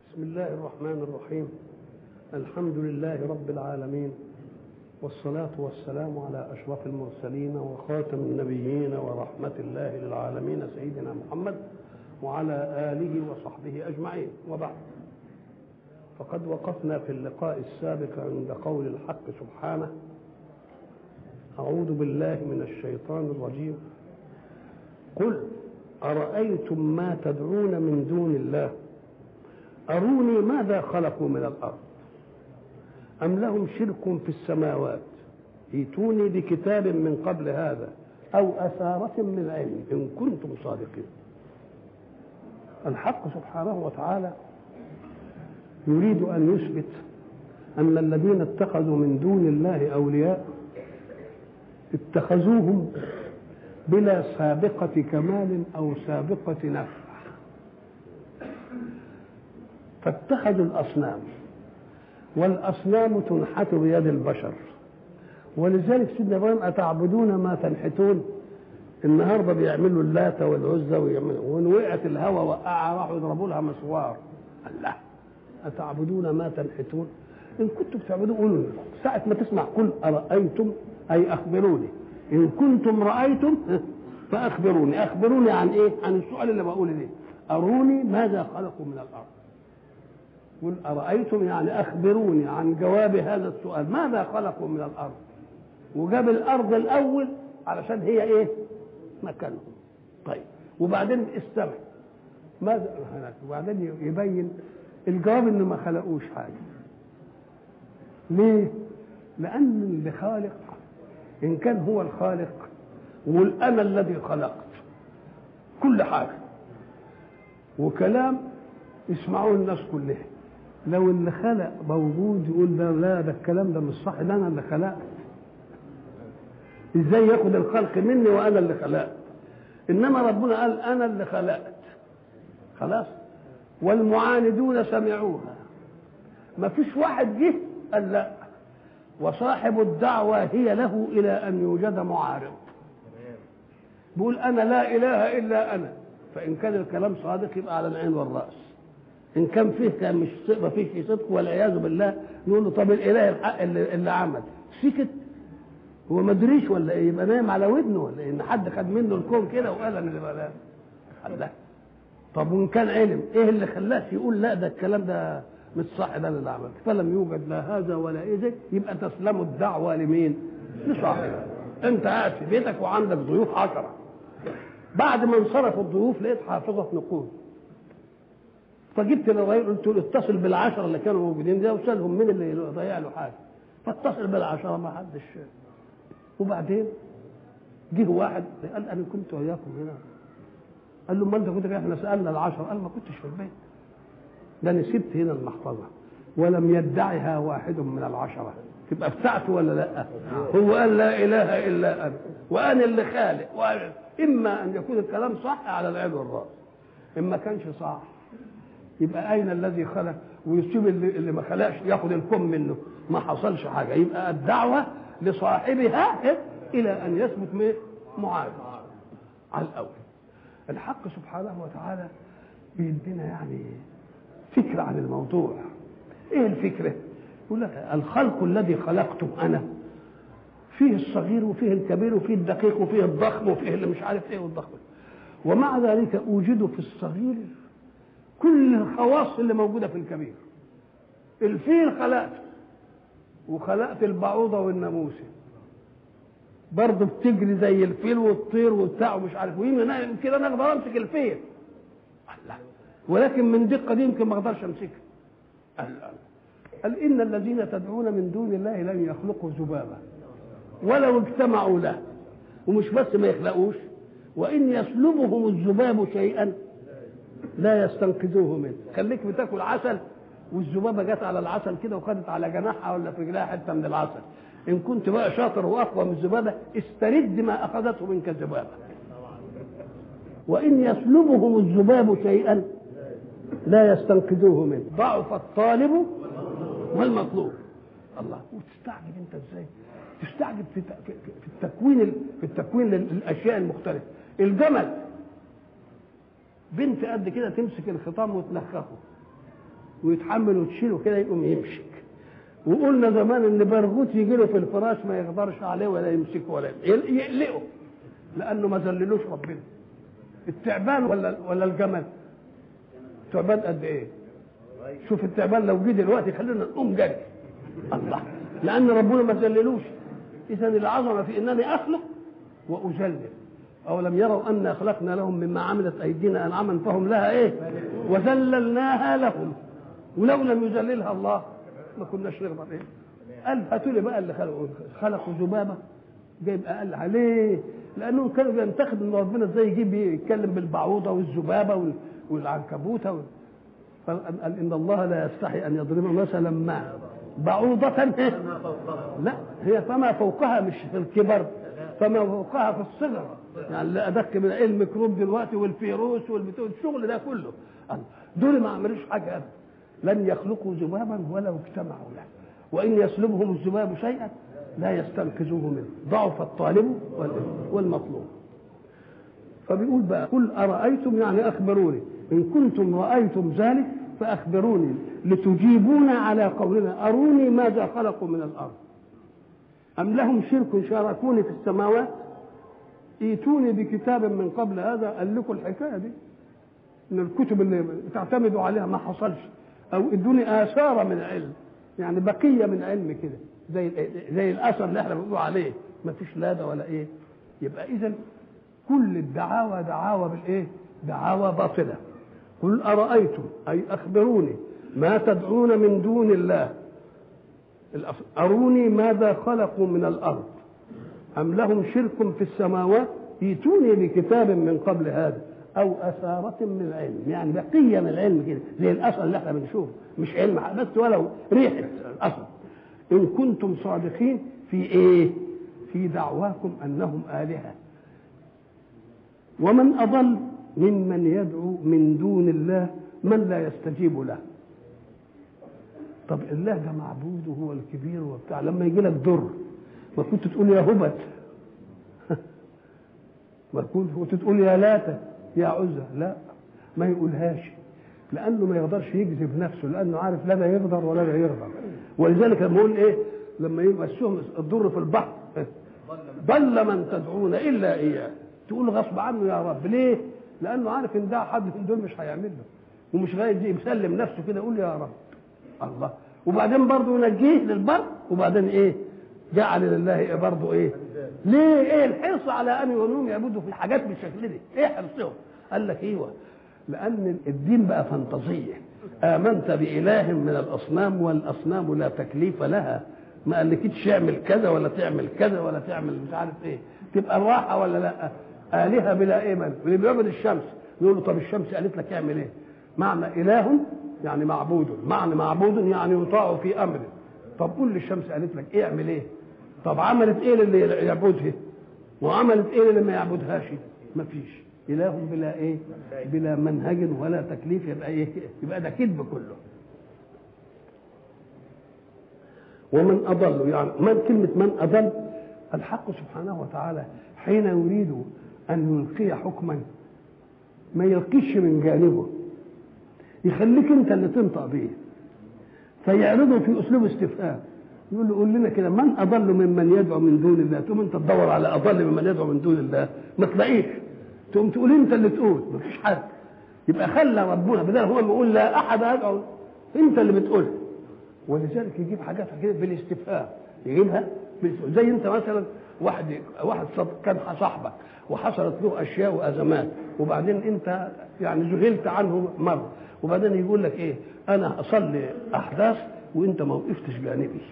بسم الله الرحمن الرحيم الحمد لله رب العالمين والصلاة والسلام على أشرف المرسلين وخاتم النبيين ورحمة الله للعالمين سيدنا محمد وعلى آله وصحبه أجمعين وبعد فقد وقفنا في اللقاء السابق عند قول الحق سبحانه أعوذ بالله من الشيطان الرجيم قل أرأيتم ما تدعون من دون الله أروني ماذا خلقوا من الأرض أم لهم شرك في السماوات ائتوني بكتاب من قبل هذا أو أثارة من علم إن كنتم صادقين الحق سبحانه وتعالى يريد أن يثبت أن الذين اتخذوا من دون الله أولياء اتخذوهم بلا سابقة كمال أو سابقة نفع فاتخذوا الأصنام والأصنام تنحت بيد البشر ولذلك سيدنا إبراهيم أتعبدون ما تنحتون النهارده بيعملوا اللات والعزى ويعملوا وان وقعت الهوى وقعها راحوا يضربوا لها مسوار الله أتعبدون ما تنحتون إن كنتم تعبدون قولوا ساعة ما تسمع قل أرأيتم أي أخبروني إن كنتم رأيتم فأخبروني أخبروني عن إيه؟ عن السؤال اللي بقوله ده أروني ماذا خلقوا من الأرض قل أرأيتم يعني أخبروني عن جواب هذا السؤال ماذا خلقوا من الأرض وجاب الأرض الأول علشان هي إيه مكانهم طيب وبعدين استمع ماذا وبعدين يبين الجواب انه ما خلقوش حاجه ليه لان اللي خالق ان كان هو الخالق يقول انا الذي خلقت كل حاجه وكلام يسمعوه الناس كلها لو اللي خلق موجود يقول ده لا ده الكلام ده مش صح ده انا اللي خلقت ازاي ياخد الخلق مني وانا اللي خلقت انما ربنا قال انا اللي خلقت خلاص والمعاندون سمعوها ما فيش واحد جه قال لا وصاحب الدعوة هي له إلى أن يوجد معارض بيقول أنا لا إله إلا أنا فإن كان الكلام صادق يبقى على العين والرأس إن كان فيه كان مش ما فيش صدق والعياذ بالله نقول له طب الإله الحق اللي, اللي عمل سكت هو ما ادريش ولا ايه يبقى نايم على ودنه ولا ايه ان حد خد منه الكون كده وقال انا اللي بقى الله طب وان كان علم ايه اللي خلاش يقول لا ده الكلام ده مش صح ده اللي عمل فلم يوجد لا هذا ولا اذا يبقى تسلم الدعوه لمين؟ لصاحبها انت قاعد في بيتك وعندك ضيوف عشرة بعد ما انصرف الضيوف لقيت حافظه نقود فجبت للراجل قلت له اتصل بالعشره اللي كانوا موجودين ده وسالهم مين اللي ضيع له حاجه فاتصل بالعشره ما حدش وبعدين جه واحد قال انا كنت وياكم هنا قال له ما انت كنت احنا سالنا العشر قال ما كنتش في البيت ده انا سبت هنا المحفظه ولم يدعها واحد من العشره تبقى بتاعته ولا لا هو قال لا اله الا انا وانا اللي خالق وأنا اما ان يكون الكلام صح على العين والراس اما كانش صح يبقى اين الذي خلق ويسيب اللي, اللي ما خلقش ياخد الكم منه ما حصلش حاجه يبقى الدعوه لصاحبها الى ان يثبت معارض على الاول الحق سبحانه وتعالى بيدينا يعني فكرة عن الموضوع ايه الفكرة يقول لك الخلق الذي خلقته انا فيه الصغير وفيه الكبير وفيه الدقيق وفيه الضخم وفيه اللي مش عارف ايه والضخم ومع ذلك اوجد في الصغير كل الخواص اللي موجوده في الكبير الفيل خلقته وخلقت البعوضه والناموسه برضه بتجري زي الفيل والطير وبتاع ومش عارف ويمكن كده انا اقدر امسك الفيل الله ولكن من دقه دي يمكن ما اقدرش امسكها قال, قال ان الذين تدعون من دون الله لن يخلقوا ذبابا ولو اجتمعوا له ومش بس ما يخلقوش وان يسلبهم الذباب شيئا لا يستنقذوه منه خليك بتاكل عسل والذبابه جت على العسل كده وخدت على جناحها ولا في رجلها حته من العسل ان كنت بقى شاطر واقوى من الذبابه استرد ما اخذته منك الذبابه وان يسلبهم الذباب شيئا لا يستنقذوه منه ضعف الطالب والمطلوب الله وتستعجب انت ازاي تستعجب في في التكوين في التكوين للاشياء المختلفه الجمل بنت قد كده تمسك الخطام وتنخخه ويتحمل وتشيله كده يقوم يمشي وقلنا زمان ان برغوت يجي له في الفراش ما يقدرش عليه ولا يمسكه ولا يقلقه لانه ما ذللوش ربنا التعبان ولا ولا الجمل التعبان قد ايه شوف التعبان لو جه دلوقتي خلينا نقوم جري الله لان ربنا ما ذللوش اذا العظمه في انني اخلق واذلل اولم يروا انا خلقنا لهم مما عملت ايدينا انعاما فهم لها ايه وذللناها لهم ولو لم يذللها الله ما كناش نقدر ايه قال هاتوا لي بقى اللي خلقوا خلقوا ذبابه جايب اقل عليه لانهم كانوا بينتقدوا ان ربنا ازاي يجيب يتكلم بالبعوضه والذبابه والعنكبوته وال... قال ان الله لا يستحي ان يضرب مثلا ما بعوضة لا هي فما فوقها مش في الكبر فما فوقها في الصغر يعني اللي ادق من الميكروب دلوقتي والفيروس والبتوع الشغل ده كله دول ما عملوش حاجه ابدا لن يخلقوا ذبابا ولو اجتمعوا له وان يسلبهم الذباب شيئا لا يستنقذوه منه ضعف الطالب والمطلوب فبيقول بقى قل ارايتم يعني اخبروني ان كنتم رايتم ذلك فاخبروني لتجيبون على قولنا اروني ماذا خلقوا من الارض ام لهم شرك شاركوني في السماوات ايتوني بكتاب من قبل هذا قال لكم الحكايه دي ان الكتب اللي تعتمدوا عليها ما حصلش او ادوني اثار من علم يعني بقيه من علم كده زي زي الاثر اللي احنا بنقول عليه ما فيش لا ده ولا ايه يبقى اذا كل الدعاوى دعاوى بالايه دعاوى باطله قل ارايتم اي اخبروني ما تدعون من دون الله اروني ماذا خلقوا من الارض ام لهم شرك في السماوات ائتوني بكتاب من قبل هذا او اثاره من العلم يعني بقيه من العلم كده زي الاثر اللي احنا بنشوفه مش علم بس ولو ريحه الاثر ان كنتم صادقين في ايه في دعواكم انهم الهه ومن اضل ممن يدعو من دون الله من لا يستجيب له طب الله ده معبود وهو الكبير وبتاع لما يجي لك ضر ما كنت تقول يا هبت ما كنت تقول يا لاتة يا عزة لا ما يقولهاش لانه ما يقدرش يجذب نفسه لانه عارف لا ده يقدر ولا ده يقدر ولذلك لما يقول ايه لما يمسهم الضر في البحر ضل من تدعون الا اياه تقول غصب عنه يا رب ليه؟ لانه عارف ان ده حد من دول مش هيعمل له ومش غاية دي مسلم نفسه كده يقول يا رب الله وبعدين برضه ينجيه للبر وبعدين ايه؟ جعل لله برضه ايه؟ ليه ايه الحرص على ان يقولون يعبدوا في حاجات بالشكل دي؟ ايه حرصهم؟ قال لك ايوه لان الدين بقى فانتازيه امنت باله من الاصنام والاصنام لا تكليف لها ما قالكيش اعمل كذا ولا تعمل كذا ولا تعمل مش عارف ايه تبقى الراحه ولا لا الهه بلا ايمان اللي بيعبد الشمس نقول له طب الشمس قالت لك اعمل ايه معنى اله يعني معبود معنى معبود يعني يطاع في امره طب قول للشمس قالت لك ايه اعمل ايه طب عملت ايه للي يعبدها وعملت ايه للي ما يعبدهاش مفيش اله بلا ايه بلا منهج ولا تكليف يبقى ايه يبقى ده كذب كله ومن اضل يعني من كلمه من اضل الحق سبحانه وتعالى حين يريد ان يلقي حكما ما يلقيش من جانبه يخليك انت اللي تنطق به فيعرضه في اسلوب استفهام يقول له قول لنا كده من اضل ممن يدعو من دون الله تقوم انت تدور على اضل ممن يدعو من دون الله ما تلاقيش تقوم تقول انت اللي تقول مفيش حد يبقى خلى ربنا بدل هو بيقول لا احد يدعو انت اللي بتقول ولذلك يجيب حاجات كده بالاستفهام يجيبها بالاستفهام. زي انت مثلا واحد واحد كان صاحبك وحصلت له اشياء وازمات وبعدين انت يعني ذهلت عنه مره وبعدين يقول لك ايه انا اصلي احداث وانت ما وقفتش جانبي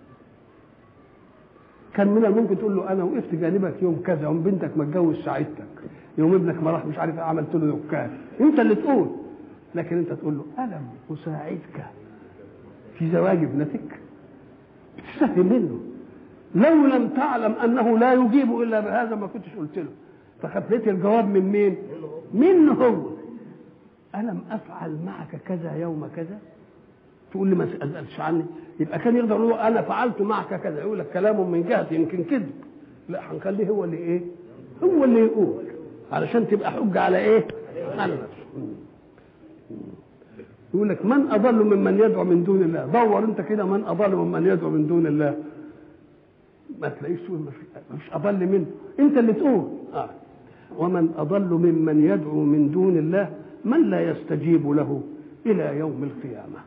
كان من الممكن تقول له انا وقفت جانبك يوم كذا يوم بنتك ما اتجوز ساعدتك يوم ابنك ما راح مش عارف عملت له يوكال انت اللي تقول لكن انت تقول له الم اساعدك في زواج ابنتك بتستفهم منه لو لم تعلم انه لا يجيب الا بهذا ما كنتش قلت له فخبيت الجواب من مين منه هو الم افعل معك كذا يوم كذا تقول لي ما سالتش عني يبقى كان يقدر يقول انا فعلت معك كذا يقول لك كلامه من جهتي يمكن كذب لا هنخليه هو اللي ايه هو اللي يقول علشان تبقى حجه على ايه على نفسه يقول لك من اضل ممن يدعو من دون الله دور انت كده من اضل ممن يدعو من دون الله ما تلاقيش تقول مش اضل منه انت اللي تقول آه. ومن اضل ممن يدعو من دون الله من لا يستجيب له الى يوم القيامه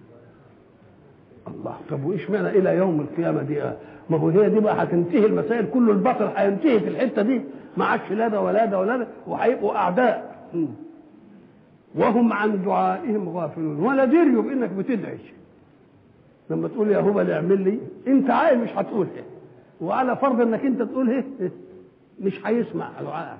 الله طب وايش معنى الى يوم القيامه دي آه. ما هو هي دي بقى هتنتهي المسائل كل البطل هينتهي في الحته دي ما عادش لا ده ولا ده ولا ده وهيبقوا اعداء وهم عن دعائهم غافلون ولا دريوا بانك بتدعي لما تقول يا هبل اعمل لي انت عايز مش هتقول ايه وعلى فرض انك انت تقول ايه مش هيسمع دعائك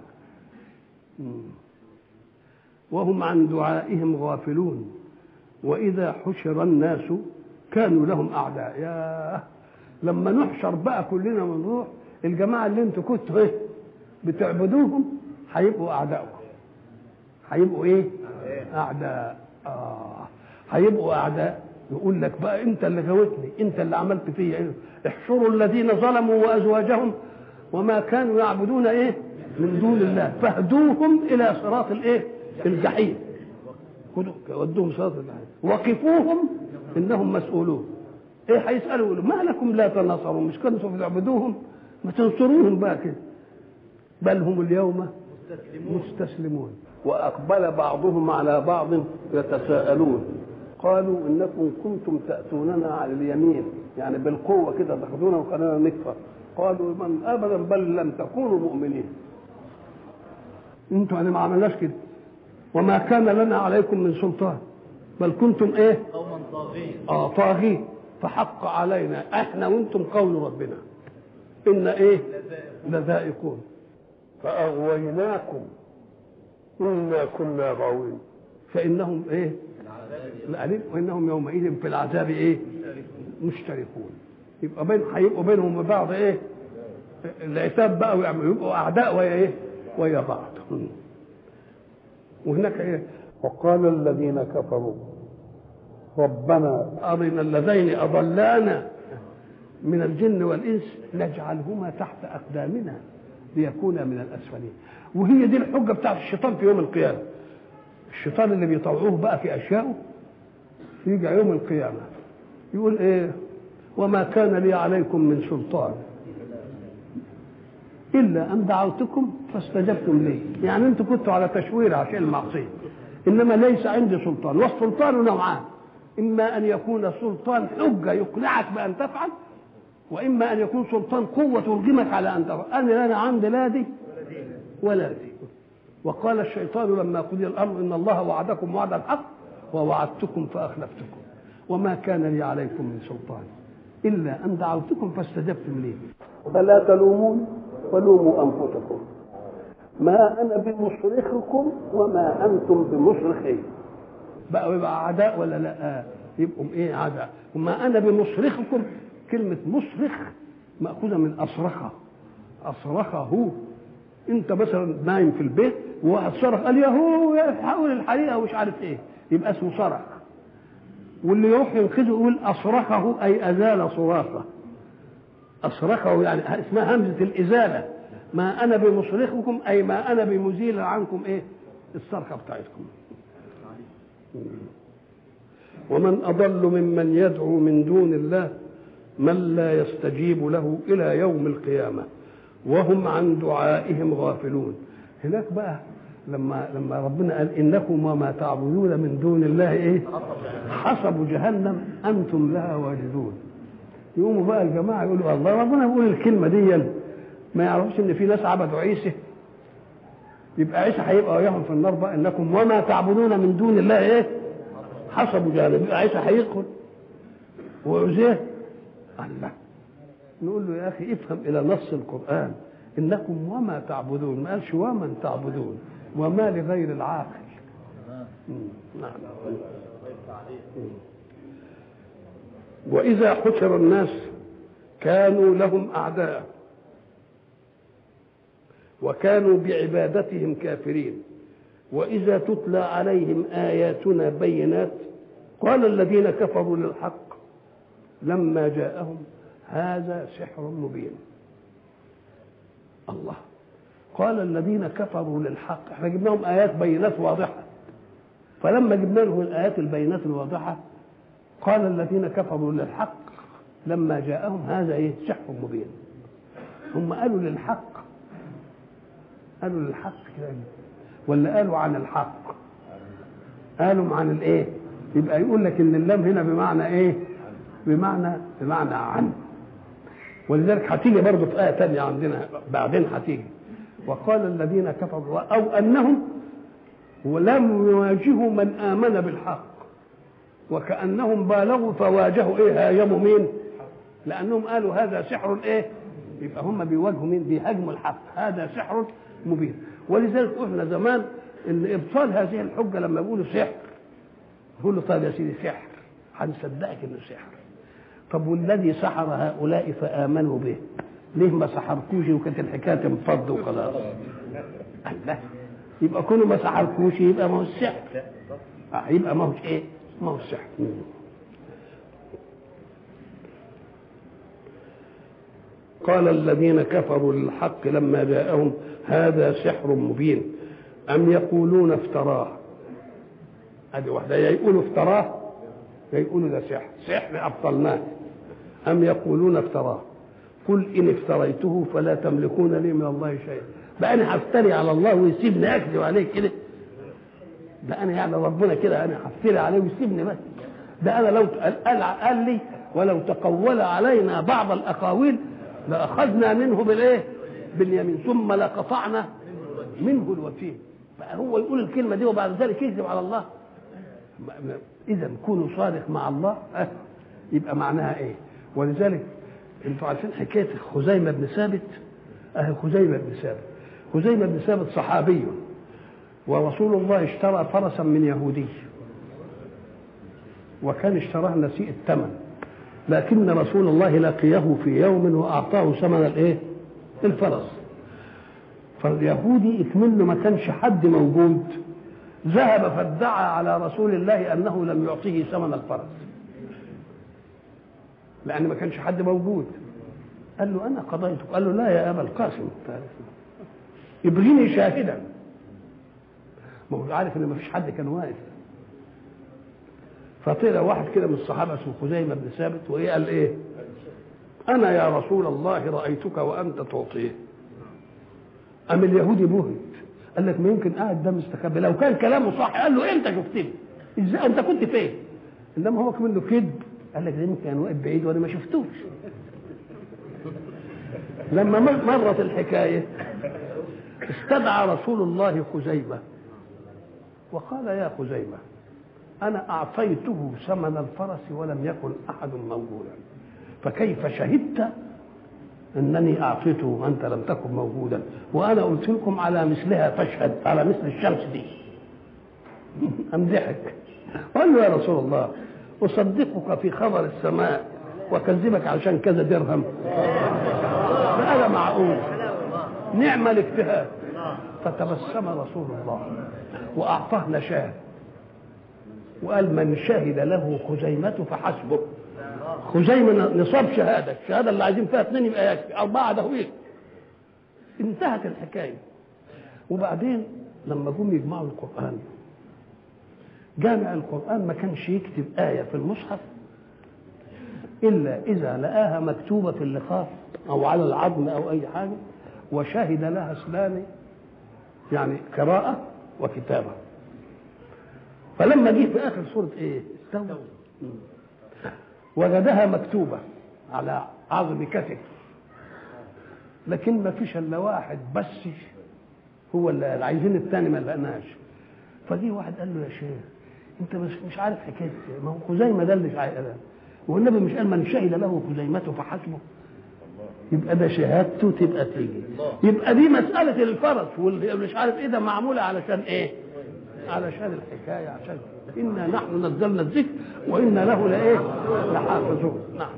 وهم عن دعائهم غافلون واذا حشر الناس كانوا لهم اعداء يا لما نحشر بقى كلنا ونروح الجماعه اللي انتوا كنتوا ايه بتعبدوهم هيبقوا اعدائكم هيبقوا ايه اعداء اه هيبقوا اعداء يقول لك بقى انت اللي غوتني انت اللي عملت فيا إيه؟ احشروا الذين ظلموا وازواجهم وما كانوا يعبدون ايه من دون الله فاهدوهم الى صراط الايه الجحيم خدوا ودوهم صراط الجحيم وقفوهم انهم مسؤولون ايه هيسالوا يقولوا ما لكم لا تناصروا مش كنتوا بتعبدوهم ما تنصروهم بقى كده بل هم اليوم مستسلمون واقبل بعضهم على بعض يتساءلون قالوا انكم كنتم تاتوننا على اليمين يعني بالقوه كده تاخذونا وخلونا نكفر قالوا من ابدا بل لم تكونوا مؤمنين انتوا يعني ما عملناش كده وما كان لنا عليكم من سلطان بل كنتم ايه قوما طاغين اه طاغين فحق علينا احنا وانتم قول ربنا ان ايه لذائقون فاغويناكم انا كنا غاوين فانهم ايه العليم وانهم يومئذ في العذاب ايه مشتركون يبقى بين هيبقوا بينهم وبعض ايه العتاب بقى ويعملوا يبقوا اعداء ويا ايه ويا بعض وهناك ايه وقال الذين كفروا ربنا أرنا اللذين أضلانا من الجن والإنس نجعلهما تحت أقدامنا ليكونا من الأسفلين وهي دي الحجة بتاعت الشيطان في يوم القيامة الشيطان اللي بيطوعوه بقى في أشيائه يجي يوم القيامة يقول إيه وما كان لي عليكم من سلطان إلا أن دعوتكم فاستجبتم لي يعني أنتم كنتوا على تشوير عشان المعصية إنما ليس عندي سلطان والسلطان نوعان إما أن يكون سلطان حجة يقنعك بأن تفعل وإما أن يكون سلطان قوة ترغمك على أن تفعل أنا لا أنا عندي لا دي ولا دي وقال الشيطان لما قضي الأمر إن الله وعدكم وعد الحق ووعدتكم فأخلفتكم وما كان لي عليكم من سلطان إلا أن دعوتكم فاستجبتم لي فلا تلومون ولوموا أنفسكم ما أنا بمصرخكم وما أنتم بمصرخي بقوا يبقى أعداء ولا لا يبقوا إيه أعداء وما أنا بمصرخكم كلمة مصرخ مأخوذة من أصرخة أصرخه أنت مثلا نايم في البيت وواحد صرخ قال يا هو حاول الحقيقة ومش عارف إيه يبقى اسمه صرخ واللي يروح ينقذه يقول أصرخه أي أزال صراخه أصرخه يعني اسمها همزة الإزالة ما أنا بمصرخكم أي ما أنا بمزيل عنكم إيه الصرخة بتاعتكم ومن أضل ممن يدعو من دون الله من لا يستجيب له إلى يوم القيامة وهم عن دعائهم غافلون هناك بقى لما لما ربنا قال انكم وما تعبدون من دون الله ايه حسب جهنم انتم لها واجدون يقوموا بقى الجماعه يقولوا الله ربنا بيقول الكلمه دي ما يعرفوش ان في ناس عبدوا عيسى يبقى عيسى هيبقى وياهم في النار بقى انكم وما تعبدون من دون الله ايه حسب جهنم يبقى عيسى هيدخل وعزيه الله نقول له يا اخي افهم الى نص القران انكم وما تعبدون ما قالش ومن تعبدون وما لغير العاقل نعم واذا حشر الناس كانوا لهم اعداء وكانوا بعبادتهم كافرين واذا تتلى عليهم اياتنا بينات قال الذين كفروا للحق لما جاءهم هذا سحر مبين الله قال الذين كفروا للحق احنا جبناهم ايات بينات واضحه فلما جبنا لهم الآيات البينات الواضحة قال الذين كفروا للحق لما جاءهم هذا ايه سحر مبين هم قالوا للحق قالوا للحق كده ولا قالوا عن الحق قالوا عن الايه يبقى يقول لك ان اللام هنا بمعنى ايه بمعنى بمعنى عن ولذلك هتيجي برضه في آية تانية عندنا بعدين هتيجي وقال الذين كفروا أو أنهم ولم يواجهوا من آمن بالحق وكأنهم بالغوا فواجهوا إيه هاجموا مين لأنهم قالوا هذا سحر إيه يبقى هم بيواجهوا مين بيهاجموا الحق هذا سحر مبين ولذلك قلنا زمان ان ابطال هذه الحجه لما يقولوا سحر يقول له طيب يا سيدي سحر هنصدقك انه سحر طب والذي سحر هؤلاء فامنوا به ليه ما سحركوش وكانت الحكايه تنفض وخلاص الله يبقى كونه ما سحركوش يبقى ما هو السحر آه يبقى ما هوش ايه ما هو السحر قال الذين كفروا للحق لما جاءهم هذا سحر مبين أم يقولون افتراه هذه واحدة يا يقولوا افتراه يا يقولوا ده سحر سحر أبطلناه أم يقولون افتراه قل إن افتريته فلا تملكون لي من الله شيئا بقى أنا هفتري على الله ويسيبني أكذب عليه كده ده أنا يعني ربنا كده أنا هفتري عليه ويسيبني بس ده أنا لو قال, قال لي ولو تقول علينا بعض الأقاويل لأخذنا منه بالإيه؟ باليمين ثم لقطعنا منه الوتين بقى هو يقول الكلمة دي وبعد ذلك يكذب على الله إذا كونوا صادق مع الله أه يبقى معناها إيه؟ ولذلك أنتوا عارفين حكاية خزيمة بن ثابت أهي خزيمة بن ثابت خزيمة بن ثابت صحابي ورسول الله اشترى فرسا من يهودي وكان اشتراه نسيء الثمن لكن رسول الله لقيه في يوم واعطاه ثمن الايه؟ الفرس فاليهودي اكمنه ما كانش حد موجود ذهب فادعى على رسول الله انه لم يعطيه ثمن الفرس لان ما كانش حد موجود قال له انا قضيتك قال له لا يا ابا القاسم ابغيني شاهدا ما هو عارف ان ما فيش حد كان واقف فطلع واحد كده من الصحابه اسمه خزيمه بن ثابت وايه قال ايه؟ انا يا رسول الله رايتك وانت تعطيه. ام اليهودي بهت قال لك ما يمكن قاعد ده مستخبي لو كان كلامه صح قال له انت شفتني ازاي انت كنت فين؟ انما هو كمان له كذب قال لك ده يمكن كان واقف بعيد وانا ما شفتوش. لما مرت الحكايه استدعى رسول الله خزيمه وقال يا خزيمه أنا أعطيته ثمن الفرس ولم يكن أحد موجودا فكيف شهدت أنني أعطيته وأنت لم تكن موجودا وأنا قلت لكم على مثلها فاشهد على مثل الشمس دي أم ضحك قال له يا رسول الله أصدقك في خبر السماء وأكذبك عشان كذا درهم هذا معقول نعم الاجتهاد فتبسم رسول الله وأعطاه نشاه وقال من شهد له خزيمة فحسبه خزيمة نصاب شهادة الشهادة اللي عايزين فيها اثنين يبقى يكفي أربعة ده ويك انتهت الحكاية وبعدين لما جم يجمعوا القرآن جامع القرآن ما كانش يكتب آية في المصحف إلا إذا لقاها مكتوبة في اللقاف أو على العظم أو أي حاجة وشهد لها اثنان يعني قراءة وكتابة فلما جه في اخر سوره ايه التوبه وجدها مكتوبه على عظم كتف لكن ما فيش الا واحد بس هو اللي عايزين الثاني ما لقناش فجه واحد قال له يا شيخ انت مش مش عارف حكايه ما هو خزيمه ده اللي قال والنبي مش قال من شهد له خزيمته فحسبه يبقى ده شهادته تبقى تيجي يبقى دي مساله الفرس واللي مش عارف ايه ده معموله علشان ايه علشان الحكايه عشان انا نحن نزلنا الذكر وانا له لايه لحافظون نعم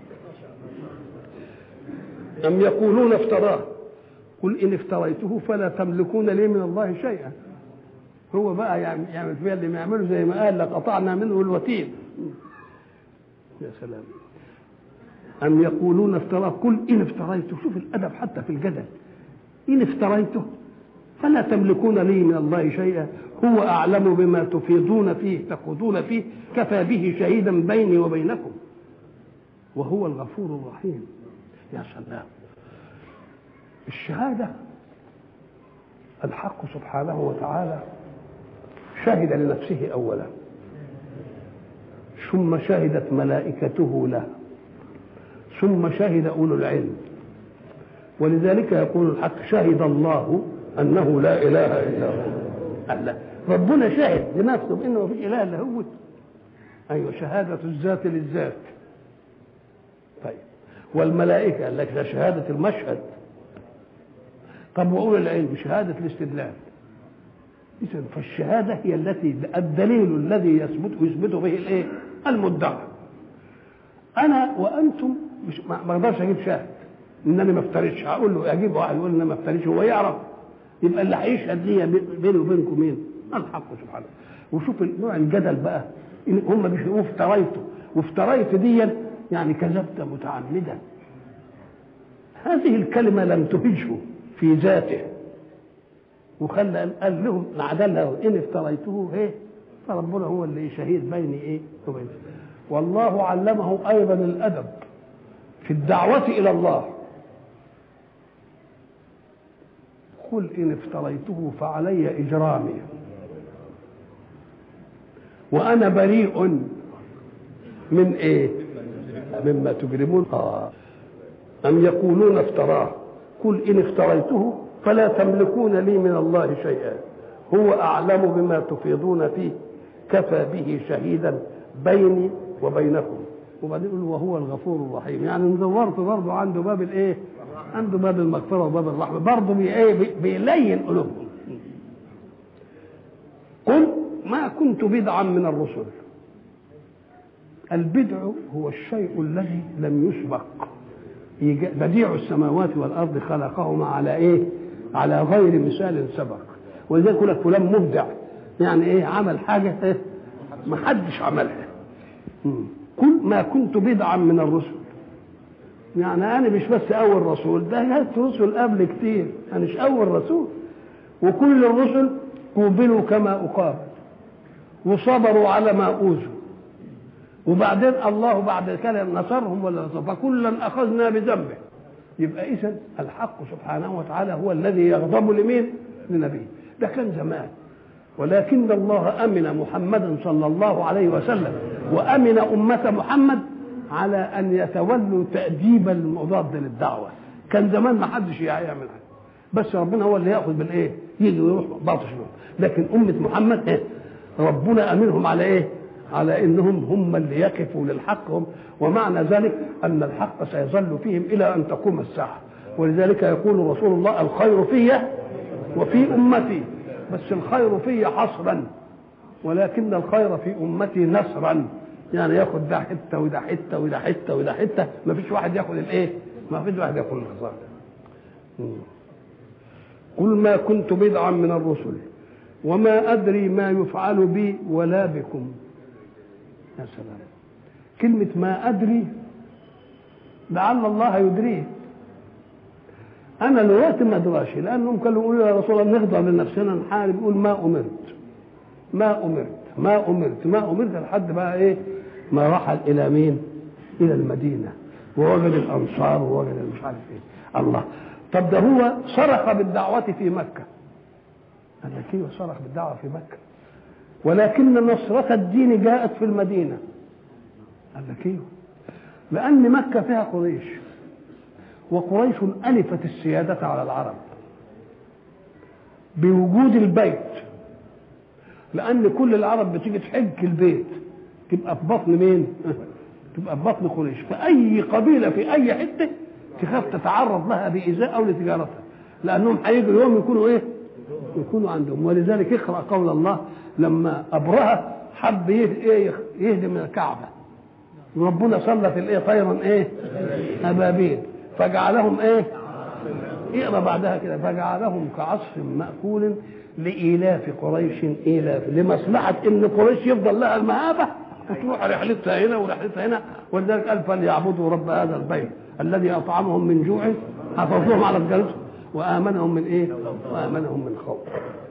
ام يقولون افتراه قل ان افتريته فلا تملكون لي من الله شيئا هو بقى يعمل فيها اللي ما يعمله زي ما قال لقطعنا منه الوتين يا سلام أم يقولون افتراه قل إن افتريته شوف الأدب حتى في الجدل إن افتريته فلا تملكون لي من الله شيئا هو أعلم بما تفيضون فيه تخوضون فيه كفى به شهيدا بيني وبينكم وهو الغفور الرحيم يا سلام الشهادة الحق سبحانه وتعالى شهد لنفسه أولا ثم شهدت ملائكته له ثم شهد أولو العلم ولذلك يقول الحق شهد الله أنه لا إله إلا هو الله ربنا شهد لنفسه بأنه ما فيش إله إلا هو أيوة شهادة الذات للذات طيب والملائكة قال لك ده شهادة المشهد طب وأولو العلم شهادة الاستدلال إذا فالشهادة هي التي الدليل الذي يثبت يثبت به الإيه؟ المدعى أنا وأنتم مش ما أقدرش أجيب شاهد إنني ما افتريش هقول له أجيب واحد يقول إن ما افتريش هو يعرف يبقى اللي هيشهد ليا بيني وبينكم مين؟ الحق سبحانه وشوف نوع الجدل بقى إن هم بيقولوا افتريته وافتريت دي يعني كذبت متعمدا هذه الكلمة لم تهجه في ذاته وخلى قال لهم عدل له ان افتريته ايه فربنا هو اللي شهيد بيني ايه وبين والله علمه ايضا الادب في الدعوة الى الله قل ان افتريته فعلي اجرامي وانا بريء من ايه مما تجرمون آه. ام يقولون افتراه قل ان افتريته فلا تملكون لي من الله شيئا هو اعلم بما تفيضون فيه كفى به شهيدا بيني وبينكم وبعدين يقول وهو الغفور الرحيم يعني ندورت برضه عنده باب الايه عنده باب المغفره وباب الرحمه برضه بي ايه بيلين قلوبهم قل ما كنت بدعا من الرسل البدع هو الشيء الذي لم يسبق بديع السماوات والارض خلقهما على ايه على غير مثال سبق ولذلك يقول لك فلان مبدع يعني ايه عمل حاجه إيه؟ ما حدش عملها كل ما كنت بدعا من الرسل يعني انا مش بس اول رسول ده جت رسل قبل كتير انا مش اول رسول وكل الرسل قوبلوا كما اقابل وصبروا على ما اوذوا وبعدين الله بعد كده نصرهم ولا نصر فكلا اخذنا بذنبه يبقى اذا الحق سبحانه وتعالى هو الذي يغضب لمين؟ لنبيه ده كان زمان ولكن الله امن محمدا صلى الله عليه وسلم وامن امه محمد على ان يتولوا تاديب المضاد للدعوه كان زمان ما حدش يعمل حاجه بس ربنا هو اللي ياخذ بالايه يجي ويروح باطش لكن امه محمد إيه؟ ربنا امنهم على ايه على انهم هم اللي يقفوا للحق هم ومعنى ذلك ان الحق سيظل فيهم الى ان تقوم الساعه ولذلك يقول رسول الله الخير في وفي امتي بس الخير في حصرا ولكن الخير في امتي نصرا يعني ياخد ده حته وده حته وده حته وده حته ما فيش واحد ياخد الايه ما فيش واحد ياخد الخساره قل ما كنت بدعا من الرسل وما ادري ما يفعل بي ولا بكم يا سلام كلمة ما أدري لعل الله يدريه أنا دلوقتي ما أدراش لأنهم كانوا يقولوا يا رسول الله نخضع لنفسنا نحارب يقول ما أمرت ما أمرت ما أمرت ما أمرت لحد بقى إيه ما رحل إلى مين؟ إلى المدينة ووجد الأنصار ووجد مش عارف إيه الله طب ده هو صرخ بالدعوة في مكة قال لك ايوه صرخ بالدعوة في مكة ولكن نصرة الدين جاءت في المدينة قال لك ايه لأن مكة فيها قريش وقريش ألفت السيادة على العرب بوجود البيت لأن كل العرب بتيجي تحج البيت تبقى في بطن مين؟ تبقى في بطن قريش فأي قبيلة في أي حتة تخاف تتعرض لها بإيذاء أو لتجارتها لأنهم هيجوا يوم يكونوا إيه؟ يكونوا عندهم ولذلك اقرأ قول الله لما ابرهه حب يهدم الكعبه ربنا سلط الايه طيرا ايه ابابيل فجعلهم ايه اقرا بعدها كده فجعلهم كعصف ماكول لايلاف قريش ايلاف لمصلحه ان قريش يفضل لها المهابه وتروح رحلتها هنا ورحلتها هنا ولذلك قال فليعبدوا رب هذا البيت الذي اطعمهم من جوع حفظوهم على رجالتهم وامنهم من ايه وامنهم من خوف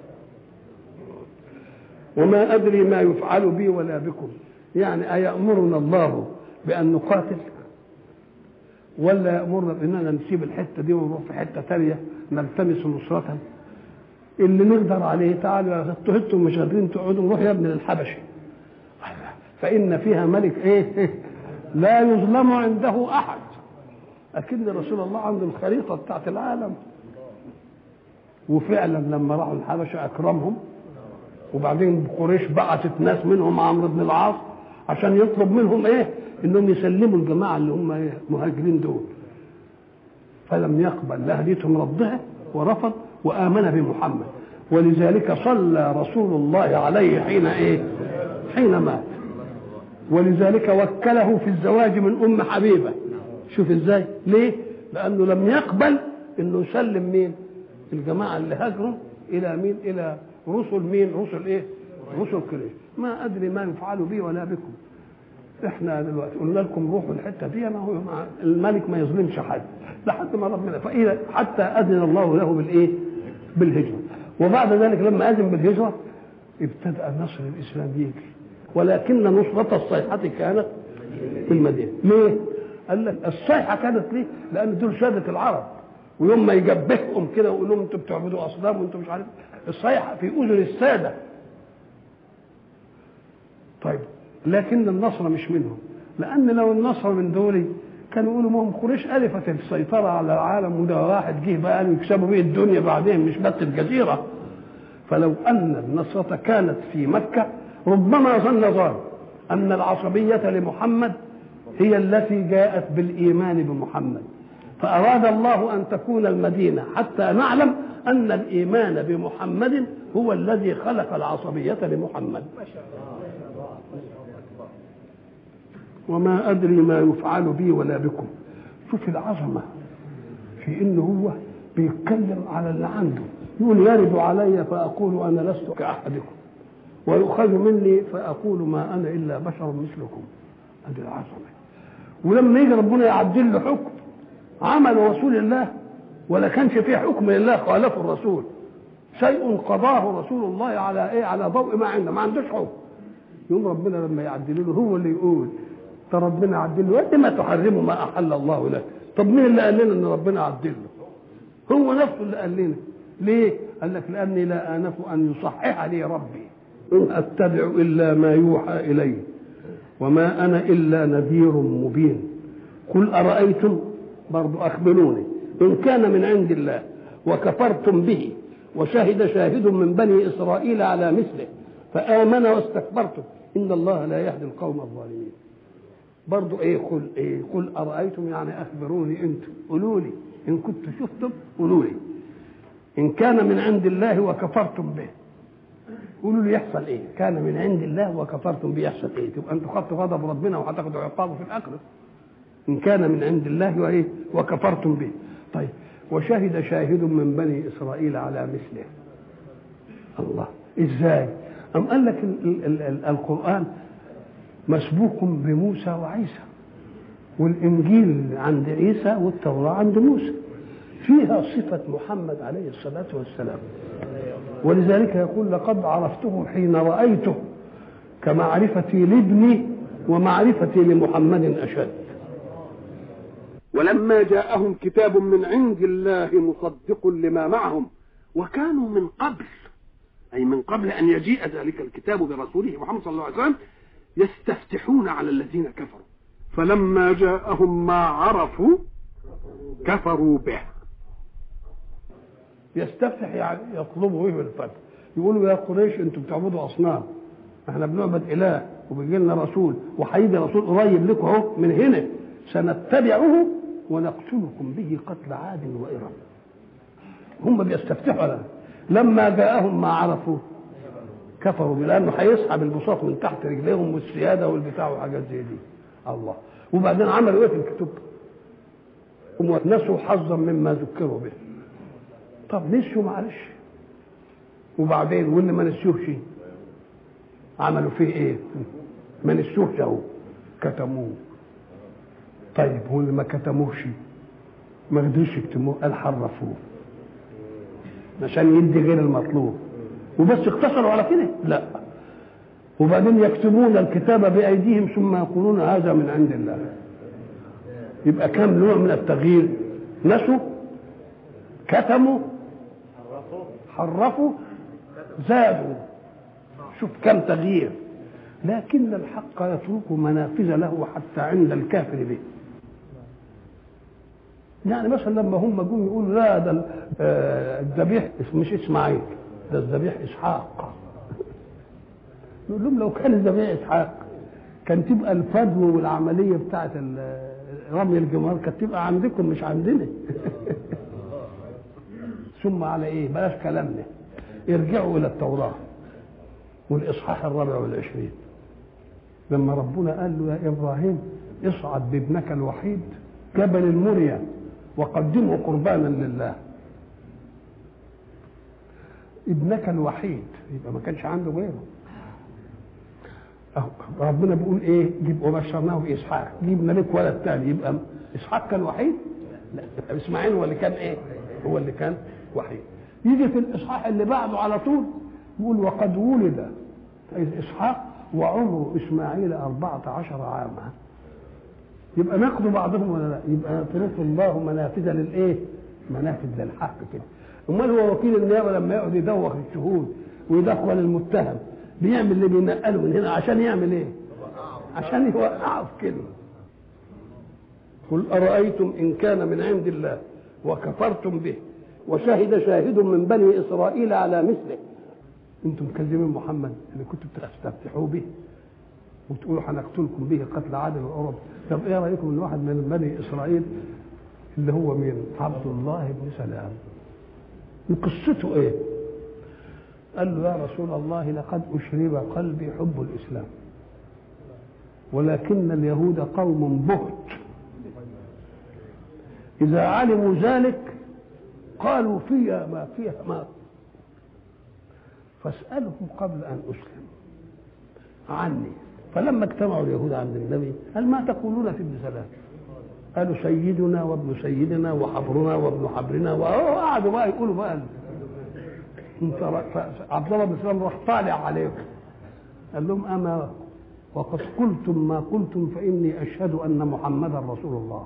وما ادري ما يفعل بي ولا بكم يعني ايامرنا الله بان نقاتل ولا يامرنا باننا نسيب الحته دي ونروح في حته ثانيه نلتمس نصرة اللي نقدر عليه تعالوا يا انتوا مش قادرين تقعدوا نروح يا ابن الحبشه فان فيها ملك ايه لا يظلم عنده احد اكن رسول الله عنده الخريطه بتاعت العالم وفعلا لما راحوا الحبشه اكرمهم وبعدين قريش بعثت ناس منهم عمرو بن العاص عشان يطلب منهم ايه انهم يسلموا الجماعه اللي هم إيه مهاجرين دول فلم يقبل لهديتهم ردها ورفض وامن بمحمد ولذلك صلى رسول الله عليه حين ايه حين مات ولذلك وكله في الزواج من ام حبيبه شوف ازاي ليه لانه لم يقبل انه يسلم مين الجماعه اللي هاجروا الى مين الى رسل مين رسل ايه رسل قريش ما ادري ما يفعل بي ولا بكم احنا دلوقتي قلنا لكم روحوا الحته دي ما هو الملك ما يظلمش حد لحد ما ربنا فاذا حتى اذن الله له بالايه بالهجره وبعد ذلك لما اذن بالهجره ابتدا نصر الاسلام يجي ولكن نصرة الصيحة كانت في المدينة ليه؟ قال لك الصيحة كانت ليه؟ لأن دول سادة العرب ويوم ما يجبههم كده ويقول لهم انتوا بتعبدوا أصنام وانتوا مش عارف الصيحة في أذن السادة طيب لكن النصر مش منهم لأن لو النصر من دول كانوا يقولوا ما هم قريش ألفت السيطرة على العالم وده واحد جه بقى قالوا يكسبوا بيه الدنيا بعدين مش بس الجزيرة فلو أن النصرة كانت في مكة ربما ظن ظان أن العصبية لمحمد هي التي جاءت بالإيمان بمحمد فأراد الله أن تكون المدينة حتى نعلم أن الإيمان بمحمد هو الذي خلق العصبية لمحمد وما أدري ما يفعل بي ولا بكم شوف العظمة في إنه هو بيتكلم على اللي عنده يقول يرد علي فأقول أنا لست كأحدكم ويؤخذ مني فأقول ما أنا إلا بشر مثلكم هذه العظمة ولما يجي ربنا يعدل له حكم عمل رسول الله ولا كانش فيه حكم لله خالفه الرسول شيء قضاه رسول الله على ايه على ضوء ما عنده ما عندوش حكم يوم ربنا لما يعدل له هو اللي يقول طب ربنا عدل له ما تحرموا ما احل الله لك طب مين اللي قال لنا ان ربنا عدل له هو نفسه اللي قال لنا ليه قال لك لاني لا انف ان يصحح لي ربي إن أتبع إلا ما يوحى إلي وما أنا إلا نذير مبين قل أرأيتم برضو أخبروني إن كان من عند الله وكفرتم به وشهد شاهد من بني إسرائيل على مثله فآمن واستكبرتم إن الله لا يهدي القوم الظالمين برضو إيه قل إيه قل أرأيتم يعني أخبروني أنتم قولوا لي إن كنتم شفتم قولوا لي إن كان من عند الله وكفرتم به قولوا لي يحصل ايه كان من عند الله وكفرتم به يحصل ايه تبقى انتوا خدتوا غضب ربنا وهتاخدوا عقابه في الاخره ان كان من عند الله وايه وكفرتم به طيب وشهد شاهد من بني اسرائيل على مثله الله ازاي ام قال لك ال ال ال القران مسبوق بموسى وعيسى والانجيل عند عيسى والتوراه عند موسى فيها صفه محمد عليه الصلاه والسلام ولذلك يقول لقد عرفته حين رأيته كمعرفتي لابني ومعرفتي لمحمد أشد ولما جاءهم كتاب من عند الله مصدق لما معهم وكانوا من قبل أي من قبل أن يجيء ذلك الكتاب برسوله محمد صلى الله عليه وسلم يستفتحون على الذين كفروا فلما جاءهم ما عرفوا كفروا به يستفتح يعني يطلبوا ايه بالفتح يقولوا يا قريش انتم بتعبدوا اصنام احنا بنعبد اله وبيجي لنا رسول وهيجي رسول قريب لكم اهو من هنا سنتبعه ونقتلكم به قتل عاد وارم هم بيستفتحوا على لما جاءهم ما عرفوا كفروا لانه هيسحب البساط من تحت رجليهم والسياده والبتاع وحاجات زي دي الله وبعدين عملوا ايه في الكتب هم نسوا حظا مما ذكروا به طب نسيوا معلش وبعدين واللي ما نسيوش عملوا فيه ايه ما نسيوش اهو كتموه طيب واللي ما كتموش ما قدروش يكتموه قال حرفوه عشان يدي غير المطلوب وبس اقتصروا على كده لا وبعدين يكتبون الكتاب بأيديهم ثم يقولون هذا من عند الله يبقى كم نوع من التغيير نسوا كتموا حرفوا زادوا شوف كم تغيير لكن الحق يترك منافذ له حتى عند الكافر به يعني مثلا لما هم جم يقولوا لا ده الذبيح مش اسماعيل ده الذبيح اسحاق نقول لهم لو كان الذبيح اسحاق كان تبقى الفدو والعمليه بتاعت رمي الجمار كانت تبقى عندكم مش عندنا ثم على ايه بلاش كلامنا ارجعوا الى التوراه والاصحاح الرابع والعشرين لما ربنا قال له يا ابراهيم اصعد بابنك الوحيد جبل المريا وقدمه قربانا لله ابنك الوحيد يبقى ما كانش عنده غيره ربنا بيقول ايه جيب وبشرناه باسحاق جبنا لك ولد تاني يبقى اسحاق كان وحيد لا اسماعيل هو اللي كان ايه هو اللي كان وحيد يجي في الاصحاح اللي بعده على طول يقول وقد ولد اسحاق وعمر اسماعيل أربعة عشر عاما يبقى ناخد بعضهم ولا لا يبقى يترك الله منافذ للايه منافذ للحق كده امال هو وكيل النيابه لما يقعد يدوخ الشهود ويدخل المتهم بيعمل اللي بينقله من هنا عشان يعمل ايه عشان يوقعه في كلمه قل ارايتم ان كان من عند الله وكفرتم به وشهد شاهد من بني اسرائيل على مثله انتم مكذبين محمد اللي كنتم تستفتحوا به وتقولوا هنقتلكم به قتل عادل وعرب طب ايه رايكم ان واحد من بني اسرائيل اللي هو مين عبد الله بن سلام قصته ايه قال له يا رسول الله لقد اشرب قلبي حب الاسلام ولكن اليهود قوم بهت اذا علموا ذلك قالوا فيها ما فيها ما فاسألهم قبل أن أسلم عني فلما اجتمعوا اليهود عند النبي قال ما تقولون في ابن سلام قالوا سيدنا وابن سيدنا وحبرنا وابن حبرنا وقعدوا بقى يقولوا بقى عبد الله بن سلام راح طالع عليهم قال لهم اما وقد قلتم ما قلتم فاني اشهد ان محمدا رسول الله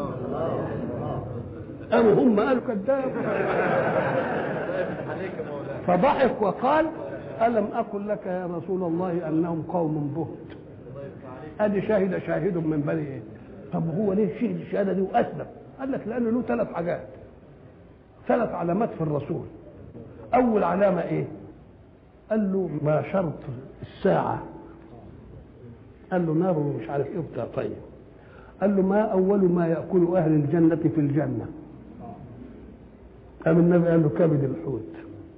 قالوا هم قالوا كذاب فضحك وقال ألم أقل لك يا رسول الله أنهم قوم بهت أدي شاهد شاهد من بني إيه طب هو ليه شهد الشهادة دي وأسلم قال لك لأنه له ثلاث حاجات ثلاث علامات في الرسول أول علامة إيه قال له ما شرط الساعة قال له نار ومش عارف ايه بتاع طيب قال له ما اول ما ياكل اهل الجنه في الجنه قام النبي قال له كبد الحوت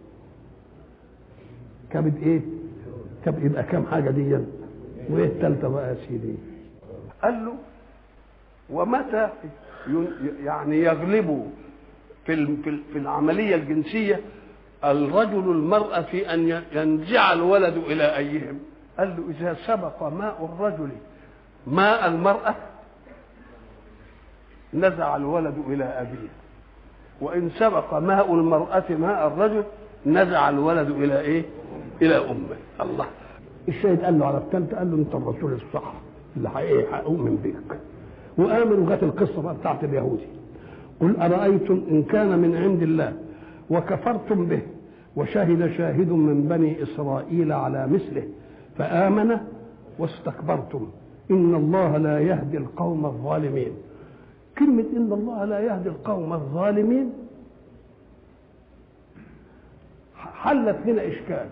كبد ايه كبد يبقى كام حاجه دي وايه الثالثه بقى يا سيدي قال له ومتى يعني يغلب في في العمليه الجنسيه الرجل المرأة في أن ينزع الولد إلى أيهم قال له إذا سبق ماء الرجل ماء المرأة نزع الولد إلى أبيه وإن سبق ماء المرأة ماء الرجل نزع الولد إلى إيه؟ إلى أمه الله الشهيد قال له على الثالثة قال له أنت الرسول الصح اللي إيه هأؤمن بك وآمن وجت القصة بقى بتاعت اليهودي قل أرأيتم إن كان من عند الله وكفرتم به وشهد شاهد من بني إسرائيل على مثله فآمن واستكبرتم إن الله لا يهدي القوم الظالمين كلمة إن الله لا يهدي القوم الظالمين حلت هنا إشكال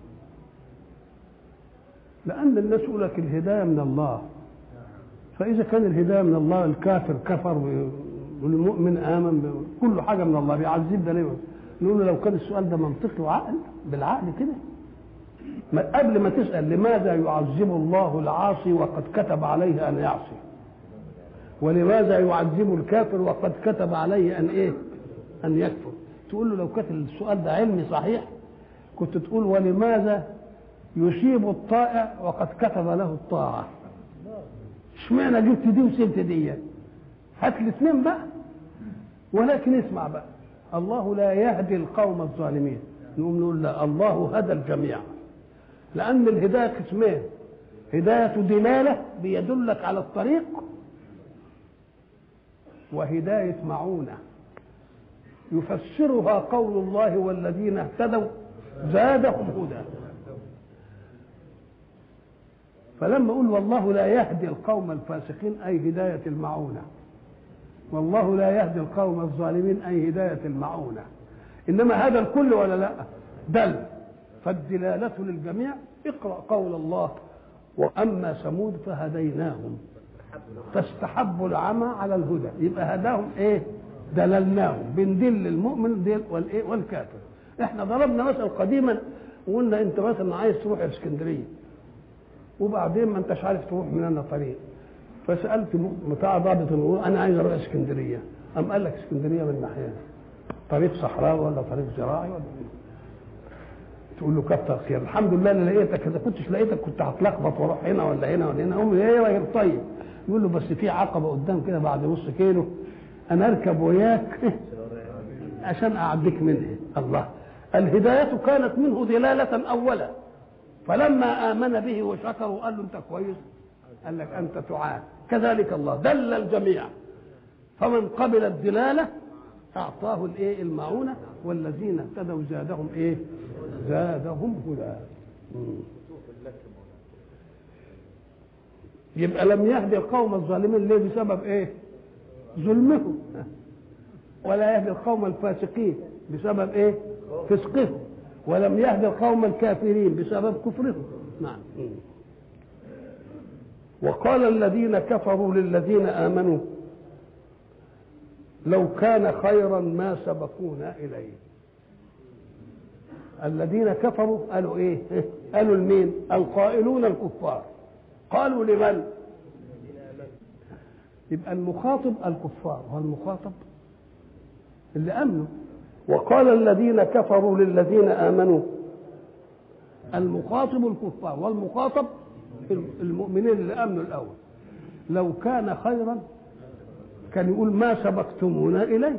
لأن الناس يقول لك الهداية من الله فإذا كان الهداية من الله الكافر كفر والمؤمن آمن كل حاجة من الله بيعذب ده ليه نقول له لو كان السؤال ده منطقي وعقل بالعقل كده ما قبل ما تسأل لماذا يعذب الله العاصي وقد كتب عليه أن يعصي ولماذا يعذب الكافر وقد كتب عليه أن إيه أن يكفر تقول له لو كان السؤال ده علمي صحيح كنت تقول ولماذا يصيب الطائع وقد كتب له الطاعة اشمعنى جبت دي وسبت دي هات الاثنين بقى ولكن اسمع بقى الله لا يهدي القوم الظالمين نقوم نقول لا الله هدى الجميع لأن الهداية قسمين هداية دلالة بيدلك على الطريق وهداية معونة يفسرها قول الله والذين اهتدوا زادهم هدى فلما اقول والله لا يهدي القوم الفاسقين اي هدايه المعونه والله لا يهدي القوم الظالمين اي هدايه المعونه انما هذا الكل ولا لا دل فالدلاله للجميع اقرا قول الله واما ثمود فهديناهم فاستحبوا العمى على الهدى يبقى هداهم ايه دللناهم بندل المؤمن دل والايه والكافر احنا ضربنا مثل قديما وقلنا انت مثلا عايز تروح اسكندريه وبعدين ما انتش عارف تروح من انا طريق فسالت بتاع ضابط المرور انا عايز اروح اسكندريه قام قال لك اسكندريه من ناحيه طريق صحراوي ولا طريق زراعي ولا تقول له كتر خير الحمد لله انا لقيتك اذا كنتش لقيتك كنت هتلخبط واروح هنا ولا هنا ولا هنا اقوم ايه راجل طيب يقول له بس في عقبه قدام كده بعد نص كيلو انا اركب وياك عشان اعديك منها الله الهدايه كانت منه دلاله اولا فلما امن به وشكر وقال له انت كويس قال لك انت تعان كذلك الله دل الجميع فمن قبل الدلاله اعطاه الايه المعونه والذين اهتدوا زادهم ايه زادهم هدى يبقى لم يهدي القوم الظالمين ليه بسبب ايه ظلمهم ولا يهدي القوم الفاسقين بسبب ايه فسقهم ولم يهدي القوم الكافرين بسبب كفرهم نعم وقال الذين كفروا للذين امنوا لو كان خيرا ما سبقونا اليه الذين كفروا قالوا ايه قالوا لمين القائلون الكفار قالوا لمن يبقى المخاطب الكفار والمخاطب اللي امنوا وقال الذين كفروا للذين امنوا المخاطب الكفار والمخاطب المؤمنين اللي امنوا الاول لو كان خيرا كان يقول ما سبقتمونا اليه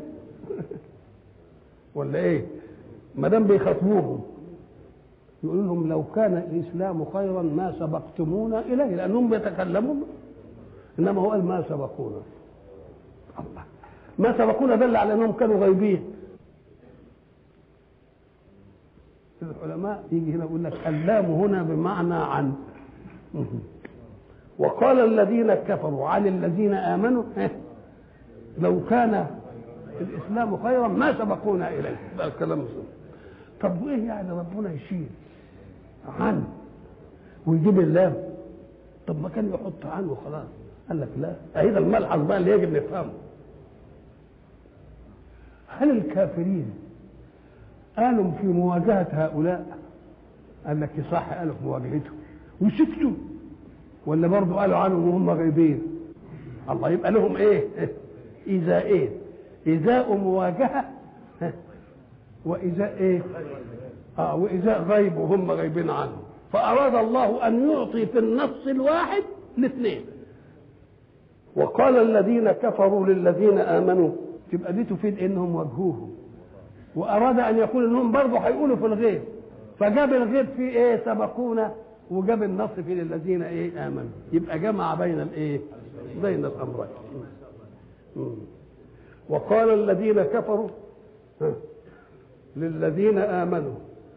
ولا ايه ما دام بيخاطبوهم يقول لهم لو كان الاسلام خيرا ما سبقتمونا اليه لانهم بيتكلمون انما هو قال ما سبقونا الله ما سبقونا دل على انهم كانوا غيبين العلماء يجي هنا يقول لك اللام هنا بمعنى عن وقال الذين كفروا عن الذين امنوا لو كان الاسلام خيرا ما سبقونا اليه ده الكلام الصحيح طب وايه يعني ربنا يشيل عن ويجيب اللام طب ما كان يحط عنه وخلاص قال لك لا هذا الملحظ بقى اللي يجب نفهمه هل الكافرين قالوا في مواجهة هؤلاء قال لك صح قالوا في مواجهتهم وسكتوا ولا برضه قالوا عنهم وهم غيبين الله يبقى لهم ايه إذا ايه إذاء مواجهة وإذاء ايه اه وإذاء غيب وهم غيبين عنه فأراد الله أن يعطي في النص الواحد الاثنين وقال الذين كفروا للذين آمنوا تبقى دي تفيد انهم واجهوهم واراد ان يقول انهم برضه هيقولوا في الغيب فجاب الغيب في ايه سبقونا وجاب النص في للذين ايه امنوا يبقى جمع بين الايه بين الامرين وقال الذين كفروا للذين امنوا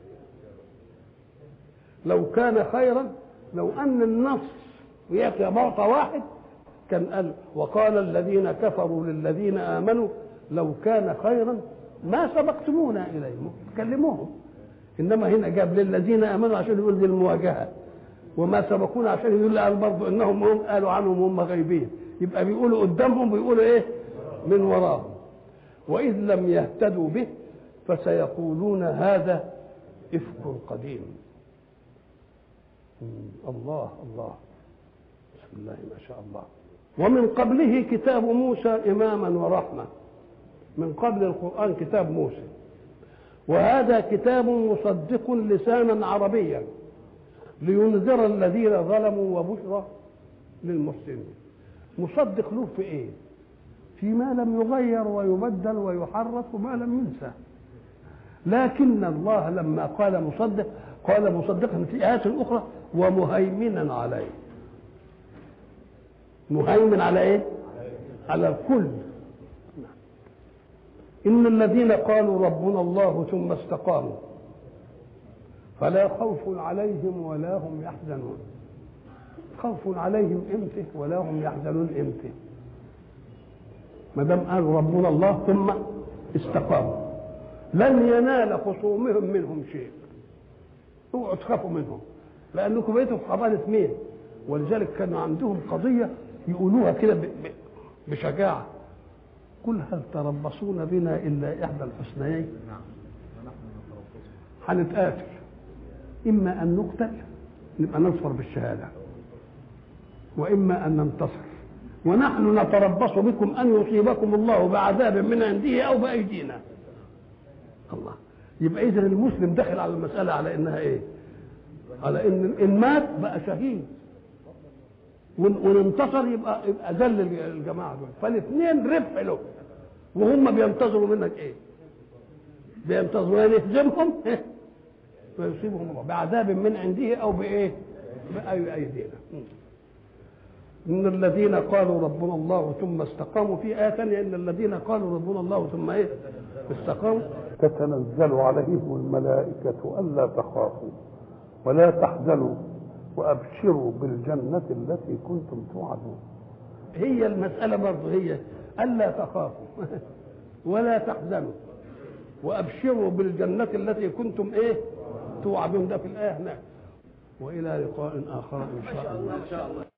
لو كان خيرا لو ان النص ياتي معطى واحد كان قال وقال الذين كفروا للذين امنوا لو كان خيرا ما سبقتمونا اليه كلموهم انما هنا جاب للذين امنوا عشان يقول دي المواجهه وما سبقونا عشان يقول قال برضه انهم هم قالوا عنهم هم غيبين يبقى بيقولوا قدامهم بيقولوا ايه من وراهم واذ لم يهتدوا به فسيقولون هذا افك قديم الله الله بسم الله ما شاء الله ومن قبله كتاب موسى إماما ورحمة من قبل القرآن كتاب موسى وهذا كتاب مصدق لسانا عربيا لينذر الذين ظلموا وبشرى للمحسنين مصدق له في ايه فيما لم يغير ويبدل ويحرف وما لم ينسى لكن الله لما قال مصدق قال مصدقا في آيات أخرى ومهيمنا عليه مهيمن على ايه على الكل إن الذين قالوا ربنا الله ثم استقاموا فلا خوف عليهم ولا هم يحزنون خوف عليهم امتى ولا هم يحزنون امتى ما دام قالوا ربنا الله ثم استقاموا لن ينال خصومهم منهم شيء اوعوا تخافوا منهم لانكم بقيتوا في حضانه مين ولذلك كان عندهم قضيه يقولوها كده بشجاعه قل هل تربصون بنا الا احدى الحسنيين هنتقاتل اما ان نقتل نبقى نظفر بالشهاده واما ان ننتصر ونحن نتربص بكم ان يصيبكم الله بعذاب من عنده او بايدينا الله يبقى اذا المسلم داخل على المساله على انها ايه على ان ان مات بقى شهيد وان انتصر يبقى يبقى ذل الجماعه دول فالاثنين ربح له وهم بينتظروا منك ايه بينتظروا ان يهزمهم إيه؟ ويصيبهم الله بعذاب من عنده او بايه باي ايدينا ان الذين قالوا ربنا الله ثم استقاموا في ايه ثانيه ان الذين قالوا ربنا الله ثم ايه استقاموا تتنزل عليهم الملائكه الا تخافوا ولا تحزنوا وابشروا بالجنه التي كنتم توعدون هي المساله برضه هي الا تخافوا ولا تحزنوا وابشروا بالجنه التي كنتم ايه توعدون ده في الايه هناك والى لقاء اخر ان شاء الله